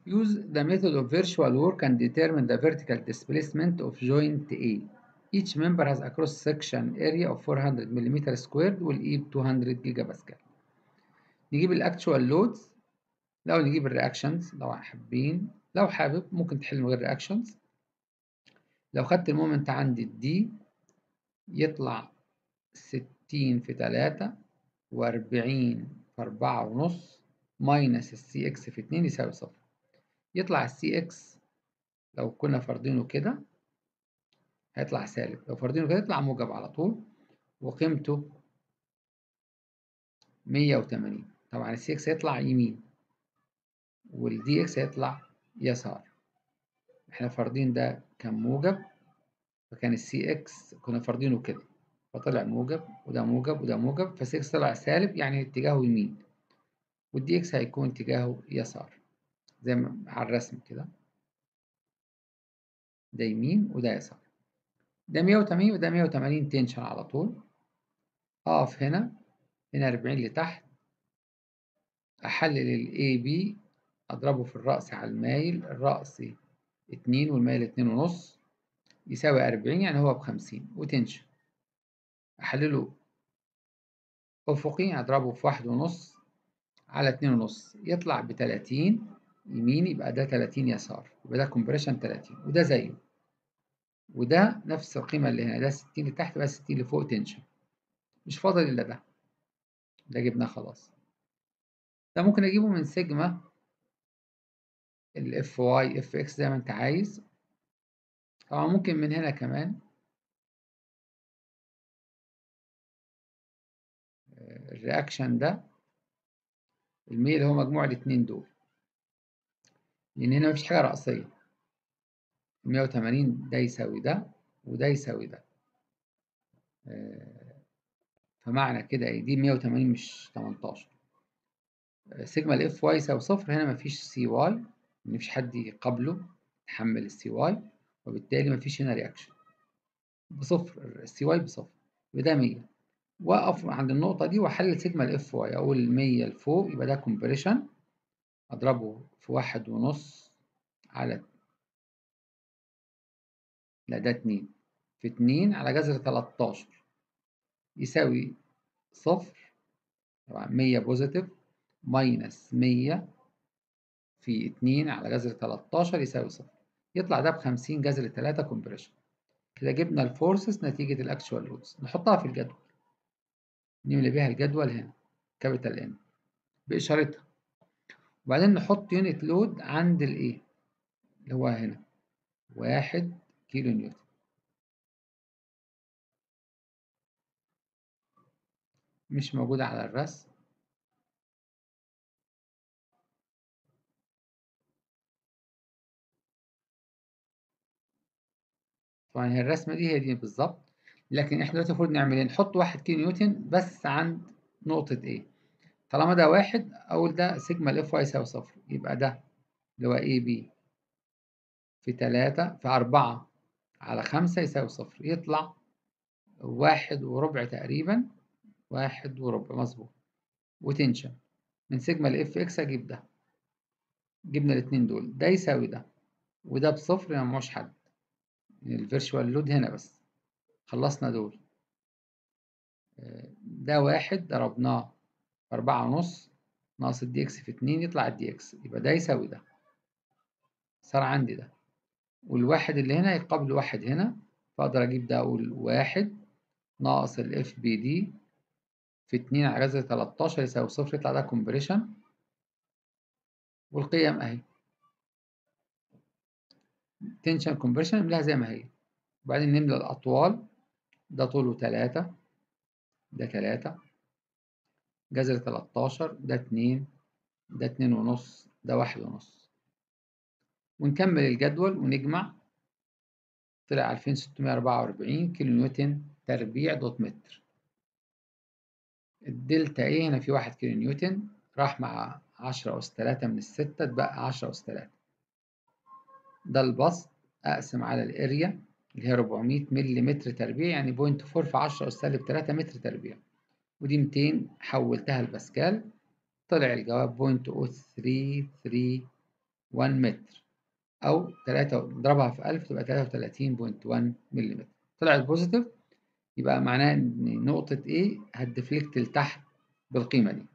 Use the method of virtual work and determine the vertical displacement of joint A. Each member has a cross-section area of 400 mm squared والإي ب 200 جيجا باسكال. نجيب الأكتوال لودز لو نجيب الرياكشنز لو حابين لو حابب ممكن تحل من غير رياكشنز. لو خدت المومنت عندي الدي يطلع 60 في 3 و40 في 4 ونص ماينس السي اكس في 2 يساوي صفر. يطلع السي اكس لو كنا فارضينه كده هيطلع سالب لو فارضينه كده يطلع موجب على طول وقيمته 180 طبعا السي اكس هيطلع يمين والدي اكس هيطلع يسار احنا فارضين ده كان موجب فكان السي اكس كنا فارضينه كده فطلع موجب وده موجب وده موجب فالسي اكس طلع سالب يعني اتجاهه يمين والدي اكس هيكون اتجاهه يسار زي ما على الرسم كده ده يمين وده يسار ده 180 وده 180 تنشن على طول اقف هنا هنا 40 لتحت احلل ال AB اضربه في الرأس على المايل الرأس 2 والمايل 2 ونص يساوي 40 يعني هو بخمسين وتنشن احلله افقي اضربه في واحد ونص على اتنين ونص يطلع بتلاتين يمين يبقى ده 30 يسار يبقى ده كومبريشن 30 وده زيه وده نفس القيمة اللي هنا ده 60 لتحت بقى 60 لفوق تنشن مش فاضل إلا ده ده جبناه خلاص ده ممكن أجيبه من سيجما الاف واي اف اكس زي ما أنت عايز طبعا ممكن من هنا كمان الرياكشن ده الميل هو مجموع الاتنين دول لأن هنا مفيش حاجة رأسية 180 ده يساوي ده وده يساوي ده فمعنى كده ايه دي 180 مش 18 سيجما الاف واي يساوي صفر هنا مفيش سي واي مفيش حد يقابله يحمل السي واي وبالتالي مفيش هنا رياكشن بصفر السي واي بصفر يبقى ده 100 واقف عند النقطة دي واحلل سيجما الاف واي اقول 100 لفوق يبقى ده كومبريشن اضربه في واحد ونص على لا ده اتنين في اتنين على جذر تلاتاشر يساوي صفر طبعا مية بوزيتيف ماينس مية في اتنين على جذر تلاتاشر يساوي صفر يطلع ده بخمسين جذر تلاتة كومبريشن كده جبنا الفورسز نتيجة الأكشوال لودز نحطها في الجدول نملي بيها الجدول هنا كابيتال ان بإشارتها وبعدين نحط يونت لود عند الايه اللي هو هنا واحد كيلو نيوتن مش موجودة على الرسم طبعا هي الرسمة دي هي دي بالظبط لكن احنا دلوقتي المفروض نعمل ايه نحط واحد كيلو نيوتن بس عند نقطة ايه طالما ده واحد أقول ده سيجما الاف واي يساوي صفر يبقى ده اللي هو اي بي في تلاتة في أربعة على خمسة يساوي صفر يطلع واحد وربع تقريبا واحد وربع مظبوط وتنشن من سيجما الاف اكس أجيب ده جبنا الاتنين دول ده يساوي ده وده بصفر يعني مش حد الفيرشوال لود هنا بس خلصنا دول ده واحد ضربناه في أربعة ونص ناقص الدي اكس في اتنين يطلع الدي اكس يبقى ده يساوي ده صار عندي ده والواحد اللي هنا يقابل واحد هنا فأقدر أجيب ده أقول واحد ناقص الاف بي دي في اتنين على جذر تلاتاشر يساوي صفر يطلع ده كومبريشن والقيم أهي تنشن كومبريشن نملاها زي ما هي وبعدين نملى الأطوال ده طوله تلاتة ده تلاتة جذر تلاتاشر ده اتنين ده اتنين ونص ده واحد ونص ونكمل الجدول ونجمع طلع ألفين ستمية أربعة وأربعين كيلو نيوتن تربيع دوت متر الدلتا ايه هنا في واحد كيلو نيوتن راح مع عشرة أس تلاتة من الستة اتبقى عشرة أس تلاتة ده البسط أقسم على الأريا اللي هي 400 ملي متر تربيع يعني بوينت فور في 10 أس سالب 3 متر تربيع ودي 200 حولتها لباسكال طلع الجواب بوينت أو 333 1 متر أو 3 اضربها في 1000 تبقى 33.1 ملم طلعت بوزيتيف يبقى معناه إن نقطة A هتدفليكت لتحت بالقيمة دي